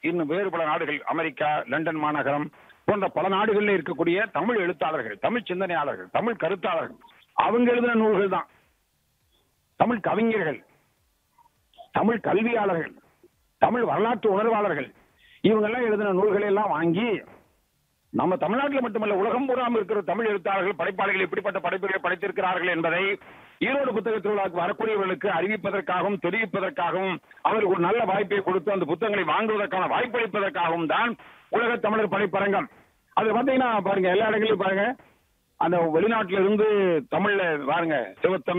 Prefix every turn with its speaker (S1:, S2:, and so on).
S1: இன்னும் வேறு பல நாடுகள் அமெரிக்கா லண்டன் மாநகரம் போன்ற பல நாடுகளில் இருக்கக்கூடிய தமிழ் எழுத்தாளர்கள் தமிழ் சிந்தனையாளர்கள் தமிழ் கருத்தாளர்கள் அவங்க எழுதின நூல்கள் தான் தமிழ் கவிஞர்கள் தமிழ் கல்வியாளர்கள் தமிழ் வரலாற்று உணர்வாளர்கள் இவங்கெல்லாம் எழுதின நூல்களை எல்லாம் வாங்கி நம்ம தமிழ்நாட்டில் மட்டுமல்ல உலகம் பூராம் இருக்கிற தமிழ் எழுத்தாளர்கள் படைப்பாளிகள் எப்படிப்பட்ட படைப்புகளை படைத்திருக்கிறார்கள் என்பதை ஈரோடு புத்தக திருவிழாவுக்கு வரக்கூடியவர்களுக்கு அறிவிப்பதற்காகவும் தெரிவிப்பதற்காகவும் அவருக்கு ஒரு நல்ல வாய்ப்பை கொடுத்து அந்த புத்தகங்களை வாங்குவதற்கான வாய்ப்பளிப்பதற்காகவும் தான் உலக தமிழர் படைப்பரங்கம் அது பார்த்தீங்கன்னா பாருங்க எல்லா இடங்களையும் பாருங்க அந்த வெளிநாட்டில இருந்து தமிழ்ல பாருங்க சிவத்தமிழ்